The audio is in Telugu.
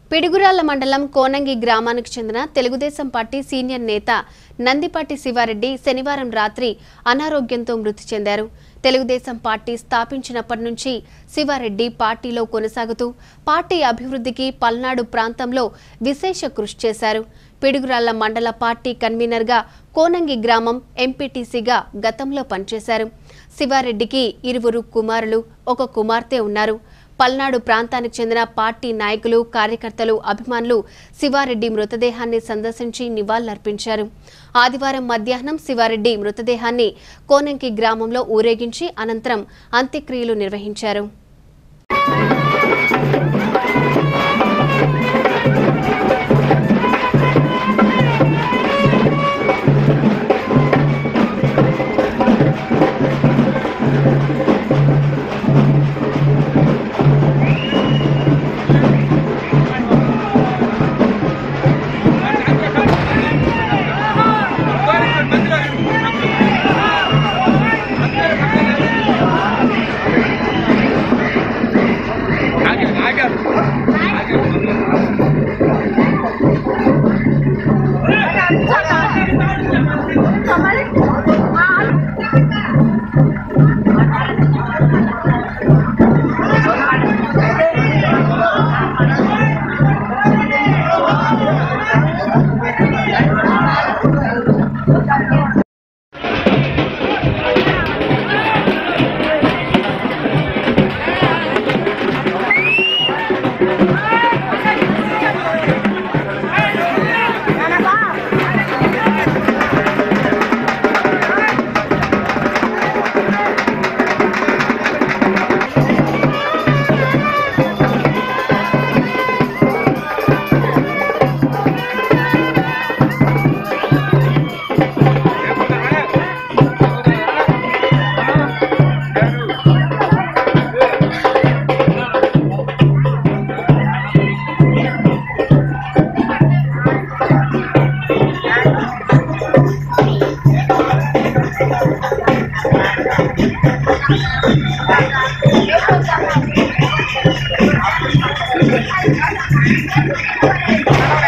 పిడుగురాళ్ల మండలం కోనంగి గ్రామానికి చెందిన తెలుగుదేశం పార్టీ సీనియర్ నేత నందిపాటి శివారెడ్డి శనివారం రాత్రి అనారోగ్యంతో మృతి చెందారు తెలుగుదేశం పార్టీ స్థాపించినప్పటి నుంచి శివారెడ్డి పార్టీలో కొనసాగుతూ పార్టీ అభివృద్ధికి పల్నాడు ప్రాంతంలో విశేష కృషి చేశారు పిడుగురాళ్ల మండల పార్టీ కన్వీనర్గా కోనంగి గ్రామం ఎంపీటీసీగా గతంలో పనిచేశారు శివారెడ్డికి ఇరువురు కుమారులు ఒక కుమార్తె ఉన్నారు పల్నాడు ప్రాంతానికి చెందిన పార్టీ నాయకులు కార్యకర్తలు అభిమానులు శివారెడ్డి మృతదేహాన్ని సందర్శించి నివాళులర్పించారు ఆదివారం మధ్యాహ్నం శివారెడ్డి మృతదేహాన్ని కోనంకి గ్రామంలో ఊరేగించి అనంతరం అంత్యక్రియలు నిర్వహించారు Thank you.